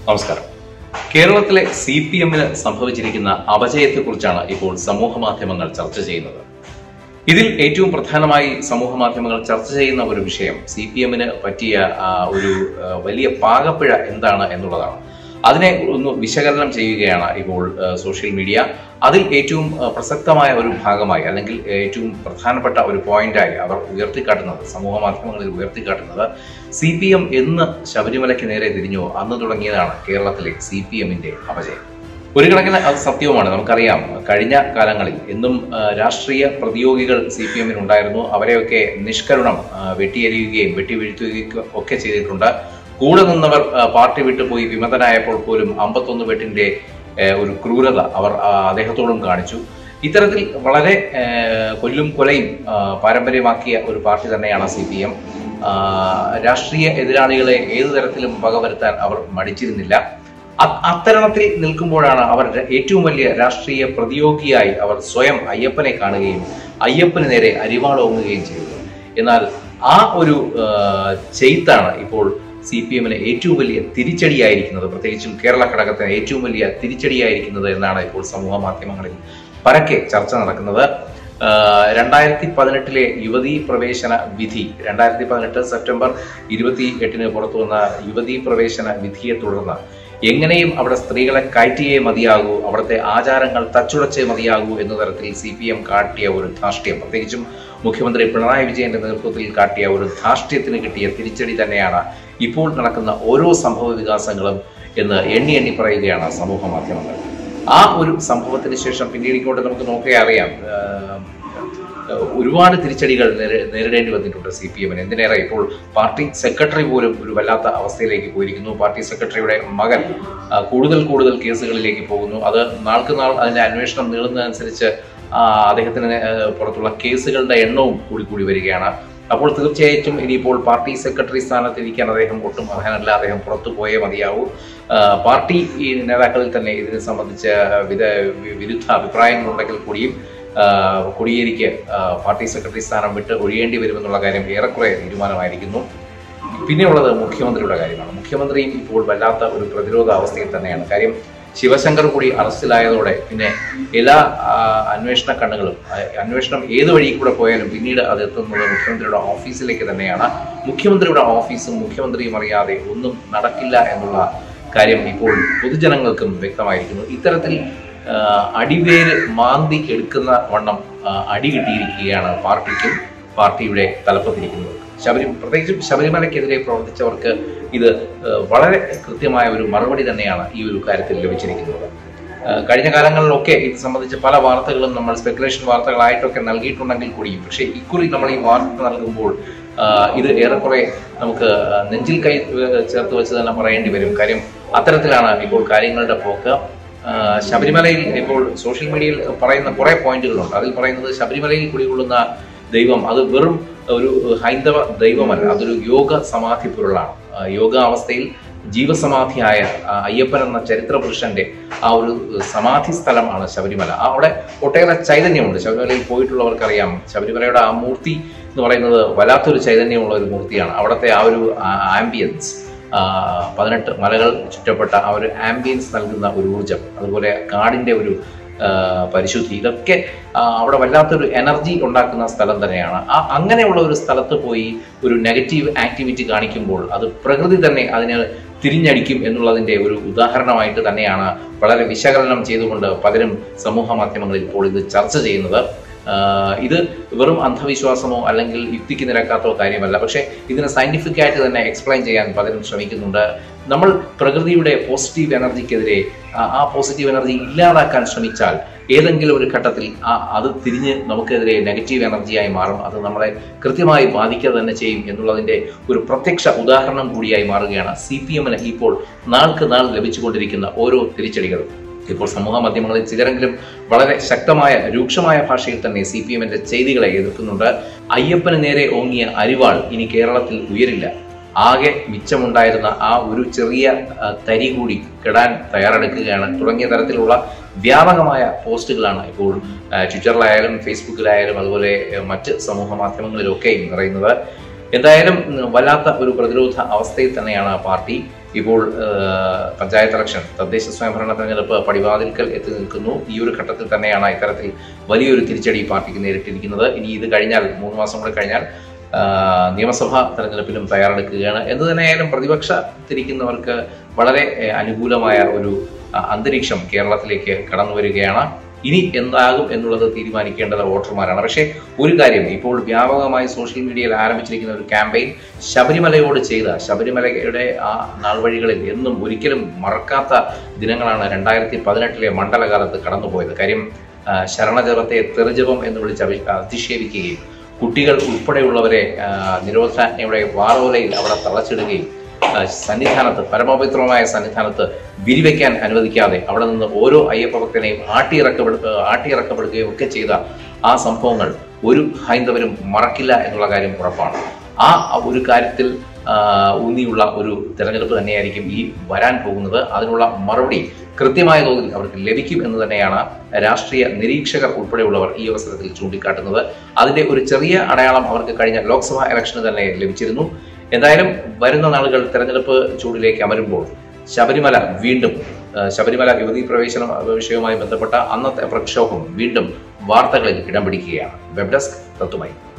നമസ്കാരം കേരളത്തിലെ C P എമ്മിന് സംഭവിച്ചിരിക്കുന്ന അപജയത്തെക്കുറിച്ചാണ് ഇപ്പോൾ സമൂഹ മാധ്യമങ്ങൾ ചർച്ച ചെയ്യുന്നത് ഇതിൽ ഏറ്റവും പ്രധാനമായി സമൂഹ മാധ്യമങ്ങൾ ചർച്ച ചെയ്യുന്ന ഒരു വിഷയം സി പി എമ്മിന് പറ്റിയ ആ, ഒരു ആ, വലിയ പാകപ്പിഴ എന്താണ് എന്നുള്ളതാണ് അതിനെ ഒന്ന് വിശകലനം ചെയ്യുകയാണ് ഇപ്പോൾ ആ, സോഷ്യൽ മീഡിയ അതിൽ ഏറ്റവും ആ, പ്രസക്തമായ ഒരു ഭാഗമായി അല്ലെങ്കിൽ ഏറ്റവും പ്രധാനപ്പെട്ട ഒരു പോയിന്റായി അവർ ഉയർത്തിക്കാട്ടുന്നത് സമൂഹ മാധ്യമങ്ങളിൽ ഉയർത്തിക്കാട്ടുന്നത് സി പി എം എന്ന് ശബരിമലയ്ക്ക് നേരെ തിരിഞ്ഞോ അന്ന് തുടങ്ങിയതാണ് കേരളത്തിലെ സി പി എമ്മിന്റെ അപജയം ഒരു കണക്കിന് അത് സത്യവുമാണ് നമുക്കറിയാം കഴിഞ്ഞ കാലങ്ങളിൽ എന്നും ആ, രാഷ്ട്രീയ പ്രതിയോഗികൾ സി പി എമ്മിനുണ്ടായിരുന്നു അവരെയൊക്കെ നിഷ്കരുണം ആ, വെട്ടിയെരിയുകയും വെട്ടിവീഴ്ത്തുകയും ഒക്കെ ചെയ്തിട്ടുണ്ട് കൂടെ നിന്നവർ ആ, പാർട്ടി വിട്ടുപോയി വിമതനായപ്പോൾ പോലും അമ്പത്തൊന്ന് വെട്ടിന്റെ ആ, ഒരു ക്രൂരത അവർ ആ, അദ്ദേഹത്തോടും കാണിച്ചു ഇത്തരത്തിൽ വളരെ ആ, കൊല്ലും കൊലയും ആ, പാരമ്പര്യമാക്കിയ ഒരു പാർട്ടി തന്നെയാണ് സി പി എം രാഷ്ട്രീയ എതിരാളികളെ ഏതു തരത്തിലും വകവരുത്താൻ അവർ മടിച്ചിരുന്നില്ല അ- അത്തരണത്തിൽ നിൽക്കുമ്പോഴാണ് അവർ ര- ഏറ്റവും വലിയ രാഷ്ട്രീയ പ്രതിയോഗിയായി അവർ സ്വയം അയ്യപ്പനെ കാണുകയും അയ്യപ്പന് നേരെ അരിവാളോങ്ങുകയും ചെയ്തത് എന്നാൽ ആ ഒരു ആ, ചെയ്ത്താണ് ഇപ്പോൾ സി പി എമ്മിന് ഏറ്റവും വലിയ തിരിച്ചടിയായിരിക്കുന്നത് പ്രത്യേകിച്ചും കേരള ഘടകത്തിന് ഏറ്റവും വലിയ തിരിച്ചടിയായിരിക്കുന്നത് എന്നാണ് ഇപ്പോൾ സമൂഹ മാധ്യമങ്ങളിൽ പരക്കെ ചർച്ച നടക്കുന്നത് ആ, രണ്ടായിരത്തി പതിനെട്ടിലെ യുവതീ പ്രവേശന വിധി രണ്ടായിരത്തി പതിനെട്ട് സെപ്റ്റംബർ ഇരുപത്തി എട്ടിന് പുറത്തു വന്ന യുവതീ പ്രവേശന വിധിയെ തുടർന്ന് എങ്ങനെയും അവിടെ സ്ത്രീകളെ കയറ്റിയേ മതിയാകൂ അവിടുത്തെ ആചാരങ്ങൾ തച്ചുടച്ചേ മതിയാകൂ എന്ന തരത്തിൽ സി പി എം കാട്ടിയ ഒരു ധാർഷ്ട്യം പ്രത്യേകിച്ചും മുഖ്യമന്ത്രി പിണറായി വിജയന്റെ നേതൃത്വത്തിൽ കാട്ടിയ ഒരു ധാർഷ്ട്യത്തിന് കിട്ടിയ തിരിച്ചടി തന്നെയാണ് ഇപ്പോൾ നടക്കുന്ന ഓരോ സംഭവ വികാസങ്ങളും എന്ന് എണ്ണി എണ്ണി പറയുകയാണ് സമൂഹ മാധ്യമങ്ങൾ ആ ഒരു സംഭവത്തിന് ശേഷം പിന്നീട് ഇങ്ങോട്ട് നമുക്ക് നോക്കിയാൽ അറിയാം ആഹ് ഒരുപാട് തിരിച്ചടികൾ നേരി- നേരിടേണ്ടി വന്നിട്ടുണ്ട് സി പി എമ്മിന് എന്തിനേറെ ഇപ്പോൾ പാർട്ടി സെക്രട്ടറി പോലും ഒരു വല്ലാത്ത അവസ്ഥയിലേക്ക് പോയിരിക്കുന്നു പാർട്ടി സെക്രട്ടറിയുടെ മകൻ ആ, കൂടുതൽ കൂടുതൽ കേസുകളിലേക്ക് പോകുന്നു അത് നാൾക്ക് നാൾ അതിന്റെ അന്വേഷണം നീളുന്നതനുസരിച്ച് ആ, അദ്ദേഹത്തിന് നേ- ആ, പുറത്തുള്ള കേസുകളുടെ എണ്ണവും കൂടി കൂടി വരികയാണ് അപ്പോൾ തീർച്ചയായിട്ടും ഇനിയിപ്പോൾ പാർട്ടി സെക്രട്ടറി സ്ഥാനത്ത് ഇരിക്കാൻ അദ്ദേഹം ഒട്ടും അർഹനല്ല അദ്ദേഹം പുറത്തു പോയേ മതിയാവൂ ആ, പാർട്ടി ഈ നേതാക്കളിൽ തന്നെ ഇതിനെ സംബന്ധിച്ച വിധ വി- വിരുദ്ധ അഭിപ്രായങ്ങളുണ്ടെങ്കിൽ കൂടിയും ആ, കോടിയേരിക്ക് ആ, പാർട്ടി സെക്രട്ടറി സ്ഥാനം വിട്ട് ഒഴിയേണ്ടി വരുമെന്നുള്ള കാര്യം ഏറെക്കുറെ തീരുമാനമായിരിക്കുന്നു പിന്നെയുള്ളത് മുഖ്യമന്ത്രിയുടെ കാര്യമാണ് മുഖ്യമന്ത്രിയും ഇപ്പോൾ വല്ലാത്ത ഒരു പ്രതിരോധ അവസ്ഥയിൽ തന്നെയാണ് കാര്യം ശിവശങ്കർ കൂടി അറസ്റ്റിലായതോടെ പിന്നെ എല്ലാ ആ, അന്വേഷണ കണ്ണുകളും ആ, അന്വേഷണം ഏത് വഴി കൂടെ പോയാലും പിന്നീട് അത് എത്തുന്നത് മുഖ്യമന്ത്രിയുടെ ഓഫീസിലേക്ക് തന്നെയാണ് മുഖ്യമന്ത്രിയുടെ ഓഫീസും മുഖ്യമന്ത്രിയും അറിയാതെ ഒന്നും നടക്കില്ല എന്നുള്ള കാര്യം ഇപ്പോൾ പൊതുജനങ്ങൾക്കും വ്യക്തമായിരിക്കുന്നു ഇത്തരത്തിൽ ആ, അടിവേര് മാന്തി എടുക്കുന്ന വണ്ണം ആ, അടി കിട്ടിയിരിക്കുകയാണ് പാർട്ടിക്കും പാർട്ടിയുടെ തലപ്പത്തിരിക്കുന്നത് ശബരി പ്രത്യേകിച്ചും ശബരിമലയ്ക്കെതിരെ പ്രവർത്തിച്ചവർക്ക് ഇത് ആ, വളരെ കൃത്യമായ ഒരു മറുപടി തന്നെയാണ് ഈ ഒരു കാര്യത്തിൽ ലഭിച്ചിരിക്കുന്നത് ആ, കഴിഞ്ഞ കാലങ്ങളിലൊക്കെ ഇത് സംബന്ധിച്ച് പല വാർത്തകളും നമ്മൾ സ്പെക്കുലേഷൻ വാർത്തകളായിട്ടൊക്കെ നൽകിയിട്ടുണ്ടെങ്കിൽ കൂടിയും പക്ഷേ ഇക്കുറി നമ്മൾ ഈ വാർത്ത നൽകുമ്പോൾ ആ, ഇത് ഏറെക്കുറെ നമുക്ക് ആ, നെഞ്ചിൽ കൈ ഏ, ചേർത്ത് വെച്ച് തന്നെ പറയേണ്ടി വരും കാര്യം അത്തരത്തിലാണ് ഇപ്പോൾ കാര്യങ്ങളുടെ പോക്ക് ആ, ശബരിമലയിൽ ഇപ്പോൾ സോഷ്യൽ മീഡിയയിൽ പറയുന്ന കുറെ പോയിന്റുകളുണ്ട് അതിൽ പറയുന്നത് ശബരിമലയിൽ കുടികൊള്ളുന്ന ദൈവം അത് വെറും ഒരു ഹൈന്ദവ ദൈവമല്ല അതൊരു യോഗ സമാധി പൊരുളാണ് ആ, യോഗ അവസ്ഥയിൽ ജീവസമാധിയായ ആ, അയ്യപ്പൻ എന്ന ചരിത്ര പുരുഷന്റെ ആ ഒരു സമാധി സ്ഥലമാണ് ശബരിമല ആ അവിടെ ഒട്ടേറെ ചൈതന്യമുണ്ട് ശബരിമലയിൽ പോയിട്ടുള്ളവർക്കറിയാം ശബരിമലയുടെ ആ മൂർത്തി എന്ന് പറയുന്നത് വല്ലാത്തൊരു ചൈതന്യമുള്ള ഒരു മൂർത്തിയാണ് അവിടുത്തെ ആ ഒരു ആംബിയൻസ് പതിനെട്ട് മലകൾ ചുറ്റപ്പെട്ട ആ ഒരു ആംബിയൻസ് നൽകുന്ന ഒരു ഊർജം അതുപോലെ കാടിന്റെ ഒരു ആ, പരിശുദ്ധി ഇതൊക്കെ ആ, അവിടെ വല്ലാത്തൊരു എനർജി ഉണ്ടാക്കുന്ന സ്ഥലം തന്നെയാണ് ആ അങ്ങനെയുള്ള ഒരു സ്ഥലത്ത് പോയി ഒരു നെഗറ്റീവ് ആക്ടിവിറ്റി കാണിക്കുമ്പോൾ അത് പ്രകൃതി തന്നെ അതിന് തിരിഞ്ഞടിക്കും എന്നുള്ളതിന്റെ ഒരു ഉദാഹരണമായിട്ട് തന്നെയാണ് വളരെ വിശകലനം ചെയ്തുകൊണ്ട് പലരും സമൂഹ മാധ്യമങ്ങളിൽ ഇപ്പോൾ ഇത് ചർച്ച ചെയ്യുന്നത് ആഹ് ഇത് വെറും അന്ധവിശ്വാസമോ അല്ലെങ്കിൽ യുക്തിക്ക് നിരക്കാത്തോ കാര്യമല്ല പക്ഷേ ഇതിനെ സയന്റിഫിക് ആയിട്ട് തന്നെ എക്സ്പ്ലെയിൻ ചെയ്യാൻ പലരും ശ്രമിക്കുന്നുണ്ട് നമ്മൾ പ്രകൃതിയുടെ പോസിറ്റീവ് എനർജിക്കെതിരെ ആ- ആ പോസിറ്റീവ് എനർജി ഇല്ലാതാക്കാൻ ശ്രമിച്ചാൽ ഏതെങ്കിലും ഒരു ഘട്ടത്തിൽ ആ അത് തിരിഞ്ഞ് നമുക്കെതിരെ നെഗറ്റീവ് എനർജിയായി മാറും അത് നമ്മളെ കൃത്യമായി ബാധിക്കുക തന്നെ ചെയ്യും എന്നുള്ളതിന്റെ ഒരു പ്രത്യക്ഷ ഉദാഹരണം കൂടിയായി മാറുകയാണ് സി പി എമ്മിന് ഇപ്പോൾ നാൾക്ക് നാൾ ലഭിച്ചുകൊണ്ടിരിക്കുന്ന ഓരോ തിരിച്ചടികളും ഇപ്പോൾ സമൂഹ മാധ്യമങ്ങളിൽ ചിലരെങ്കിലും വളരെ ശക്തമായ രൂക്ഷമായ ഭാഷയിൽ തന്നെ സി പി എമ്മിന്റെ ചെയ്തികളെ എതിർക്കുന്നുണ്ട് അയ്യപ്പന് നേരെ ഓങ്ങിയ അരിവാൾ ഇനി കേരളത്തിൽ ഉയരില്ല ആകെ മിച്ചമുണ്ടായിരുന്ന ആ ഒരു ചെറിയ ആ, തരി കൂടി കെടാൻ തയ്യാറെടുക്കുകയാണ് തുടങ്ങിയ തരത്തിലുള്ള വ്യാപകമായ പോസ്റ്റുകളാണ് ഇപ്പോൾ ആ, ട്വിറ്ററിലായാലും ഫേസ്ബുക്കിലായാലും അതുപോലെ ആ, മറ്റ് സമൂഹ മാധ്യമങ്ങളിലൊക്കെയും നിറയുന്നത് എന്തായാലും ഉം, വല്ലാത്ത ഒരു പ്രതിരോധ അവസ്ഥയിൽ തന്നെയാണ് പാർട്ടി ഇപ്പോൾ ആ, പഞ്ചായത്ത് ഇലക്ഷൻ തദ്ദേശ സ്വയംഭരണ തെരഞ്ഞെടുപ്പ് പടിവാതിൽക്കൽ എത്തി നിൽക്കുന്നു ഈ ഒരു ഘട്ടത്തിൽ തന്നെയാണ് ഇത്തരത്തിൽ വലിയൊരു തിരിച്ചടി പാർട്ടിക്ക് നേരിട്ടിരിക്കുന്നത് ഇനി ഇത് കഴിഞ്ഞാൽ മൂന്ന് മാസം കൂടെ കഴിഞ്ഞാൽ ആ, നിയമസഭാ തെരഞ്ഞെടുപ്പിലും തയ്യാറെടുക്കുകയാണ് എന്ത് തന്നെയായാലും പ്രതിപക്ഷത്തിരിക്കുന്നവർക്ക് വളരെ ഏ, അനുകൂലമായ ഒരു ആ, അന്തരീക്ഷം കേരളത്തിലേക്ക് കടന്നു വരികയാണ് ഇനി എന്താകും എന്നുള്ളത് തീരുമാനിക്കേണ്ടത് വോട്ടർമാരാണ് പക്ഷേ ഒരു കാര്യം ഇപ്പോൾ വ്യാപകമായി സോഷ്യൽ മീഡിയയിൽ ആരംഭിച്ചിരിക്കുന്ന ഒരു ക്യാമ്പയിൻ ശബരിമലയോട് ചെയ്ത ശബരിമലയുടെ ആ നാൾവഴികളിൽ എന്നും ഒരിക്കലും മറക്കാത്ത ദിനങ്ങളാണ് രണ്ടായിരത്തി പതിനെട്ടിലെ മണ്ഡലകാലത്ത് കടന്നുപോയത് കാര്യം ആ, ശരണജപത്തെ തെറുജപം എന്ന് വിളിച്ച് അഭി- അധിക്ഷേപിക്കുകയും കുട്ടികൾ ഉൾപ്പെടെയുള്ളവരെ ആ, നിരോധനാജ്ഞയുടെ വാറോലയിൽ അവിടെ തളച്ചിടുകയും ആ, സന്നിധാനത്ത് പരമപവിത്രമായ സന്നിധാനത്ത് വിരിവെക്കാൻ അനുവദിക്കാതെ അവിടെ നിന്ന് ഓരോ അയ്യപ്പ ഭക്തനെയും ആട്ടിയിറക്കപ്പെടു ആട്ടിയിറക്കപ്പെടുകയും ഒക്കെ ചെയ്ത ആ സംഭവങ്ങൾ ഒരു ഹൈന്ദവരും മറക്കില്ല എന്നുള്ള കാര്യം ഉറപ്പാണ് ആ ഒരു കാര്യത്തിൽ ആ, ഊന്നിയുള്ള ഒരു തെരഞ്ഞെടുപ്പ് തന്നെയായിരിക്കും ഈ വരാൻ പോകുന്നത് അതിനുള്ള മറുപടി കൃത്യമായ തോതിൽ അവർക്ക് ലഭിക്കും എന്ന് തന്നെയാണ് രാഷ്ട്രീയ നിരീക്ഷകർ ഉൾപ്പെടെയുള്ളവർ ഈ അവസരത്തിൽ ചൂണ്ടിക്കാട്ടുന്നത് അതിന്റെ ഒരു ചെറിയ അടയാളം അവർക്ക് കഴിഞ്ഞ ലോക്സഭാ ഇലക്ഷന് തന്നെ ലഭിച്ചിരുന്നു എന്തായാലും വരുന്ന നാളുകൾ തെരഞ്ഞെടുപ്പ് ചൂടിലേക്ക് അമരുമ്പോൾ ശബരിമല വീണ്ടും ആ, ശബരിമല യുവതീ പ്രവേശന വിഷയവുമായി ബന്ധപ്പെട്ട അന്നത്തെ പ്രക്ഷോഭം വീണ്ടും വാർത്തകളിൽ ഇടം പിടിക്കുകയാണ് വെബ് ഡെസ്ക് തത്തുമായി